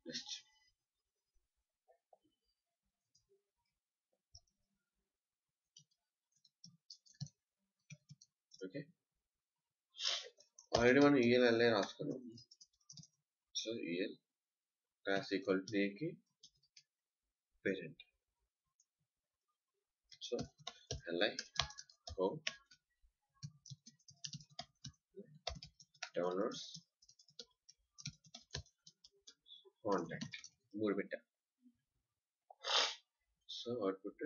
Next okay already మనం EL LA రాసుకున్నాం so EL class equal to ఏకి parent so LI home downloads contact మూడు పెట్టా so output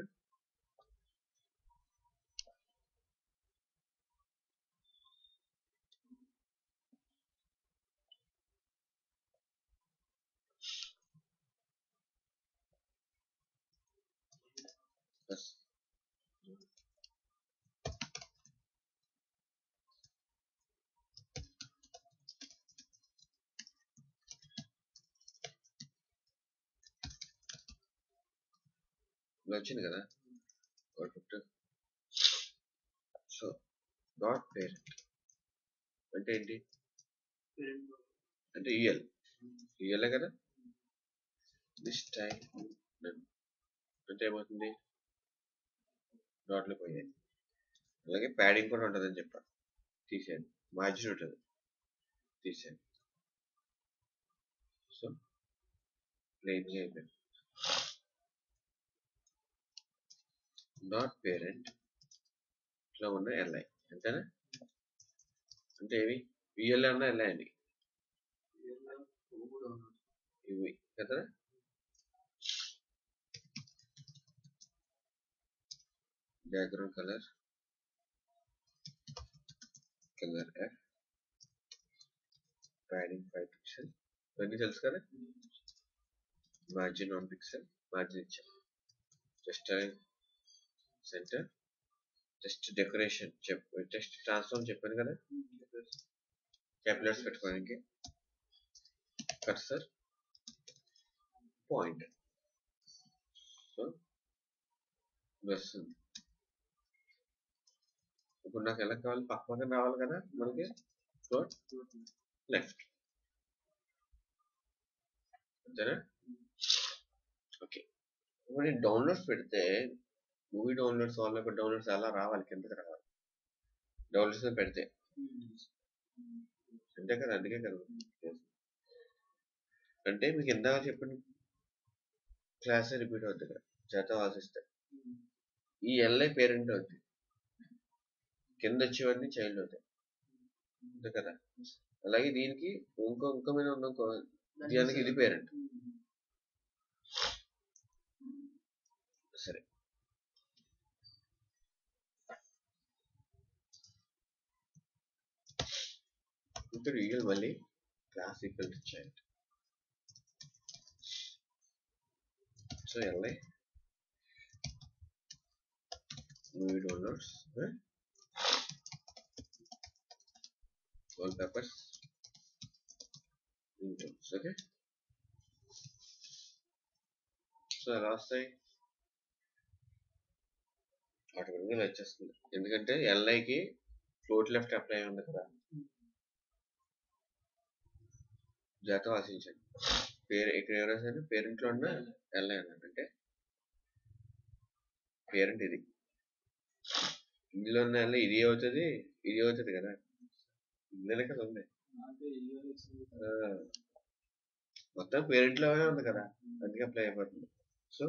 bus ఇలా వచ్చింది కదా అవుట్పుట్ సో డాట్ పేరెంట్ అంటే ఏంటి అంటే ఈఎల్ ఈఎల్ఏ కదా దిస్ టైం అంటే ఏమవుతుంది డాట్లు పోయాయి అలాగే ప్యాడింగ్ కూడా ఉంటుందని చెప్పాను తీసేయండి మార్జిన్ ఉంటుంది తీసేయండి సో ప్లెయిన్గా అయిపోయింది డాట్ పేరెంట్ ఇట్లా ఉన్న ఎల్ఐ అంతేనా అంటే ఏవి విఎల్ఐ ఉన్న ఎల్ఐ అండి ఇవి కదా background color color F padding 5 pixel ఇవన్నీ తెలుసు కదా మార్జిన్ వన్ పిక్సెల్ మార్జిన్ ఇచ్చాం జస్ట్ సెంటర్ జస్ట్ డెకరేషన్ చెప్ జస్ట్ ట్రాన్స్ఫార్మ్ చెప్పాను కదా క్యాపిలర్స్ పెట్టుకోవడానికి కర్సర్ పాయింట్ సో వస్తుంది ఇప్పుడు నాకు ఎలా కావాలి పక్క పక్కన రావాలి కదా మనకి ఫ్లోట్ లెఫ్ట్ అంతేనా ఓకే ఇప్పుడు నేను డౌన్లోడ్స్ పెడితే మూవీ డౌన్లోడ్స్ వాళ్ళ డౌన్లోడ్స్ అలా రావాలి కిందకి రావాలి డౌన్లోడ్స్ పెడితే అంతే కదా అందుకే కదా అంటే మీకు ఇందాక చెప్పిన క్లాస్ రిపీట్ అవుతుంది కదా చేత వాసిస్తే ఈ ఎల్ఐ పేరెంట్ అవుతుంది కింద వచ్చేవన్నీ చైల్డ్ అవుతాయి అంతే కదా అలాగే దీనికి ఇంకో ఇంకో మీద ఉన్న ఇంకో దీనికి ఇది పేరెంట్ సరే ఇక్కడ ఈగల్ మళ్ళీ class equal to child so LI movie downloads wallpapers windows okay so ఎలా వస్తాయి ఆటోమేటిక్గా వచ్చేస్తుంది ఎందుకంటే ఎల్ఐకి ఫ్లోట్ లెఫ్ట్ అప్లై ఉంది కదా జాత ఆశించండి పేరు ఇక్కడ ఎవరైనా సరే పేరెంట్లో ఉన్న ఎల్ఐ అన్నట్టు అంటే పేరెంట్ ఇది ఇందులో ఉన్న ఎల్ఐ ఇది అవుతుంది ఇది అవుతుంది కదా ఇందులోనే కదా ఉంది ఆ, మొత్తం పేరెంట్ లోనే ఉంది కదా అందుకే అప్లై అయిపోతుంది సో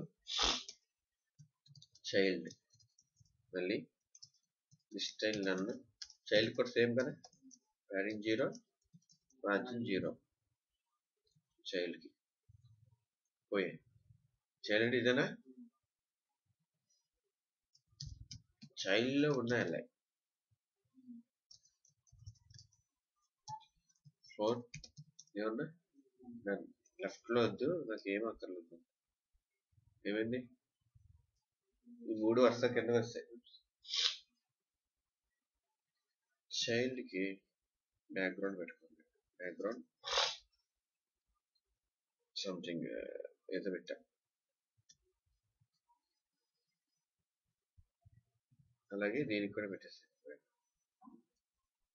చైల్డ్ మళ్ళీ చైల్డ్ నన్ను చైల్డ్ కూడా సేమ్ కదా ప్యాడింగ్ జీరో మార్జిన్ జీరో చైల్డ్కి పోయాయి చైల్డ్ అంటే ఇదేనా చైల్డ్లో ఉన్న ఎల్ఐ ఫోర్ ఏమన్నా లెఫ్ట్ లో వద్దు నాకు ఏం అక్కర్లేదు ఏమైంది ఈ మూడు వరుస కింద వస్తాయి చైల్డ్ కి బ్యాక్గ్రౌండ్ పెట్టుకోండి బ్యాక్గ్రౌండ్ సంథింగ్ ఏదో పెట్టా అలాగే దీనికి కూడా పెట్టేస్తాయి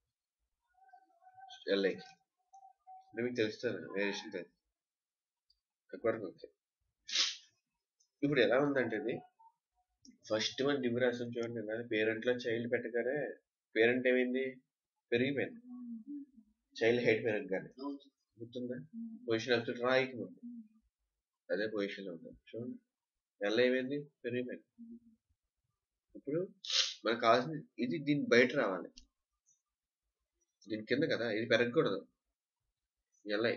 ఎల్ఐకి అంటే మీకు తెలుస్తుంది వేరియేషన్ తెలుసు ఎక్కడికి ఓకే ఇప్పుడు ఎలా ఉందంటే ఇది ఫస్ట్ మన డివ్ రాసాం చూడండి అది పేరెంట్ లో చైల్డ్ పెట్టగానే పేరెంట్ ఏమైంది పెరిగిపోయింది చైల్డ్ హైట్ పెరగగానే గుర్తుందా పొజిషన్ అబ్సల్యూట్ రాయికి ఉంది అదే పొజిషన్ లో ఉంది చూడండి ఎల్ల ఏమైంది పెరిగిపోయింది ఇప్పుడు మనకు కావాల్సింది ఇది దీని బయట రావాలి దీని కింద కదా ఇది పెరగకూడదు ఎల్ఐ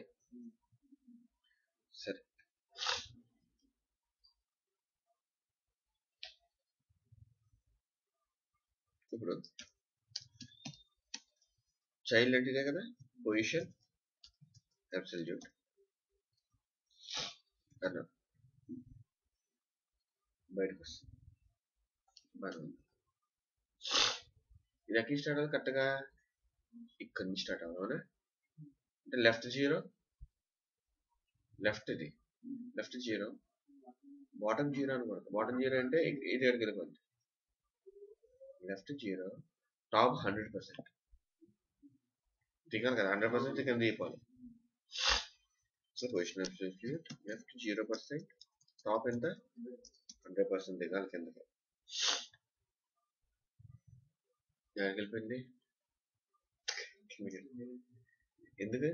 సరే ఇప్పుడు చైల్డ్ అంటే ఇదే కదా పొజిషన్ అబ్సల్యూట్ అన్న బయటకు వస్తుంది మనం ఇది ఎక్కడి స్టార్ట్ అవ్వాలి కరెక్ట్గా ఇక్కడి నుంచి స్టార్ట్ అవ్వాలి అవునా అంటే లెఫ్ట్ జీరో లెఫ్ట్ ఇది లెఫ్ట్ జీరో బాటమ్ జీరో అనకూడదు బాటమ్ జీరో అంటే ఇది ఎక్కడికి వెళ్ళిపోద్ది left zero top hundred percent దిగాలి కదా హండ్రెడ్ పర్సెంట్ కింద దిగిపోవాలి so position absolute left zero percent top ఎంత హండ్రెడ్ పర్సెంట్ దిగాలి కిందకి ఎక్కడికి వెళ్ళిపోయింది కిందకి వెళ్ళిపోయింది. ఎందుకు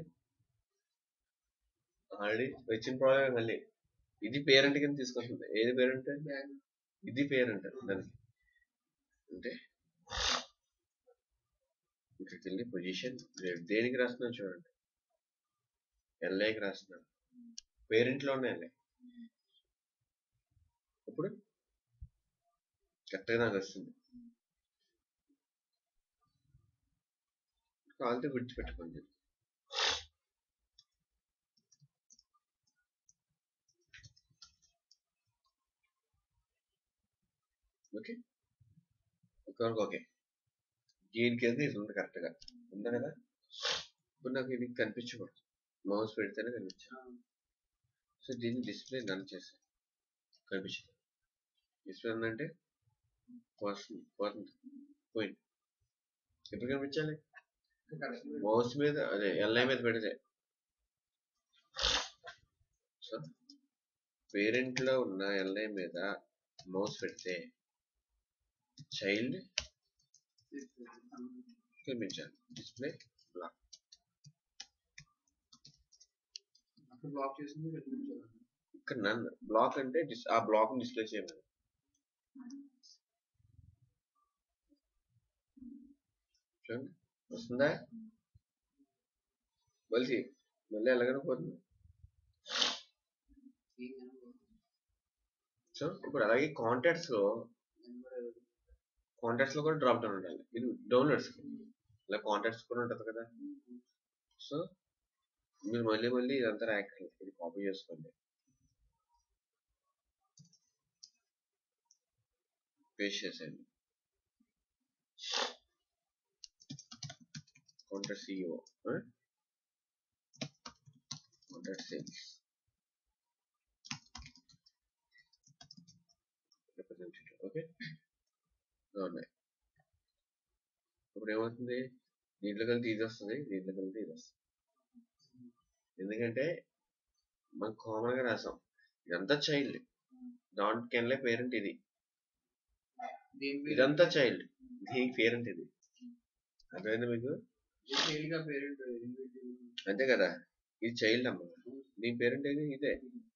ఆల్రెడీ వచ్చిన ప్రాబ్లం మళ్ళీ ఇది పేరెంట్ కింద తీసుకొస్తుంది ఏది పేరెంట్ ఇది పేరెంట్ దానికి అంటే ఇక్కడికి వెళ్ళి పొజిషన్ దేనికి రాస్తున్నాను చూడండి ఎల్ఐకి రాస్తున్నాను పేరెంట్ లో ఉన్న ఎల్ఐ ఇప్పుడు కరెక్ట్గా నాకు వస్తుంది కావాలంటే గుర్తుపెట్టుకోండి ఓకే ఒకవరకు ఓకే దీనికి అయితే ఇది ఉంది కరెక్ట్గా ఉందా కదా ఇప్పుడు నాకు ఇది కనిపించకూడదు మౌస్ పెడితేనే కనిపించాలి సో దీన్ని డిస్ప్లే రన్ చేసాను కనిపించదు డిస్ప్లే అంటే పోతుంది పోతుంది పోయింది ఎప్పుడు కనిపించాలి మౌస్ మీద అదే ఎల్ఐ మీద పెడితే సో పేరెంట్ లో ఉన్న ఎల్ఐ మీద మౌస్ పెడితే చైల్డ్ కనిపించాలి డిస్ప్లే బ్లాక్ అక్కడ బ్లాక్ చేసింది కనిపించాలి ఇక్కడ నన్ బ్లాక్ అంటే dis- ఆ బ్లాక్ డిస్ప్లే చేయమని చూడండి వస్తుందా మళ్ళీ మళ్ళీ ఎలాగైనా పోతుంది ఏం కనపడదు. సో ఇప్పుడు అలాగే కాంటాక్ట్స్ లో కాంటాక్ట్స్ లో కూడా డ్రాప్ డౌన్ ఉండాలి ఇది డౌన్లోడ్స్ ఇలా కాంటాక్ట్స్ కూడా ఉంటుంది కదా సో మీరు మళ్ళీ మళ్ళీ ఇదంతా రాయక్కర్లేదు ఇది కాపీ చేసుకోండి పేస్ట్ చేసేయండి contact CEO contact sales representative okay ఉన్నాయి ఇప్పుడు ఏమవుతుంది దీంట్లో కలిపి ఇది వస్తుంది దీంట్లో కలిపి ఇది వస్తుంది ఎందుకంటే మనం కామన్ గా రాసాం ఇదంతా చైల్డ్ డాంట్ కెన్లే పేరెంట్ ఇది దేని పేరు ఇదంతా చైల్డ్ దీనికి పేరెంట్ ఇది అర్థమైంది మీకు చైల్డ్ గా పేరెంట్ అంతే కదా ఇది చైల్డ్ అమ్మ దీని పేరెంట్ ఏది ఇదే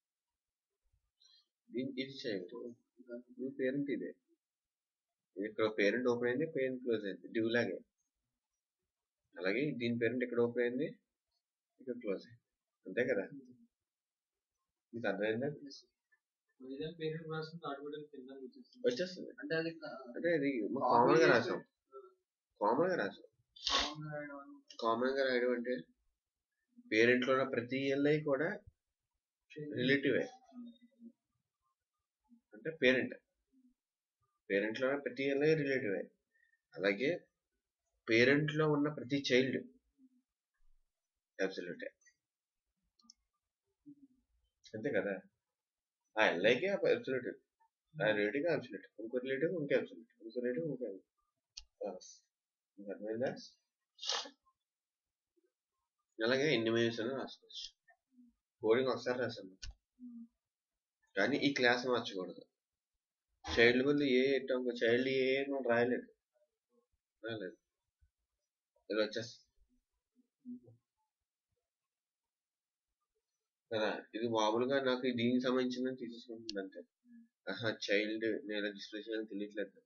దీని ఇది చైల్డ్ దీని పేరెంట్ ఇదే ఇక్కడ పేరెంట్ ఓపెన్ అయింది పేరెంట్ క్లోజ్ అయింది డ్యూ లాగే అలాగే దీని పేరెంట్ ఇక్కడ ఓపెన్ అయింది ఇక్కడ క్లోజ్ అయింది అంతే కదా మీకు అర్థమైందా పేరెంట్ రాస్తుంది ఆటోమేటిక్ కింద వచ్చేస్తుంది వచ్చేస్తుంది అంటే అది అంటే ఇది కామన్ గా రాసాం కామన్ గా రాసాం కామన్ రాయడం అని కామన్ గా రాయడం అంటే పేరెంట్ లో ఉన్న ప్రతి ఎల్ఐ కూడా రిలేటివే అంటే పేరెంట్ పేరెంట్ లో ఉన్న ప్రతి ఎల్ఐ రిలేటివే అలాగే పేరెంట్ లో ఉన్న ప్రతి చైల్డ్ అబ్సల్యూటే అంతే కదా ఆ ఎల్ఐకి అబ్సల్యూట్ ఆ రిలేటివ్ అబ్సల్యూట్ ఇంకో రిలేటివ్ ఇంకే అబ్సల్యూట్ ఇంకో రిలేటివ్ ఇంకే absolute. మీకు అర్థమైందా అలాగే ఎన్ని మినిట్స్ అని రాసుకోవచ్చు కోడింగ్ ఒకసారి రాసాను కానీ ఈ క్లాస్ మార్చకూడదు చైల్డ్ ముందు ఏ ఎట్టం చైల్డ్ ఏ అని మనం రాయలేదు రాయలేదు ఇలా వచ్చేస్తుంది కదా ఇది మామూలుగా నాకు దీనికి సంబంధించిందని తీసేసుకుంటుంది అంతే ఆహా చైల్డ్ నేను డిస్ప్లే చేయాలని తెలియట్లేదు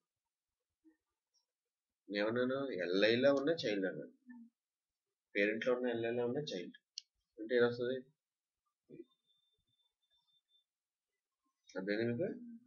ఏమన్నాను ఎల్ఐలో ఉన్న చైల్డ్ అన్నాను పేరెంట్ లో ఉన్న ఎల్ఐలో ఉన్న చైల్డ్ అంటే ఏమొస్తుంది అర్థమైంది మీకు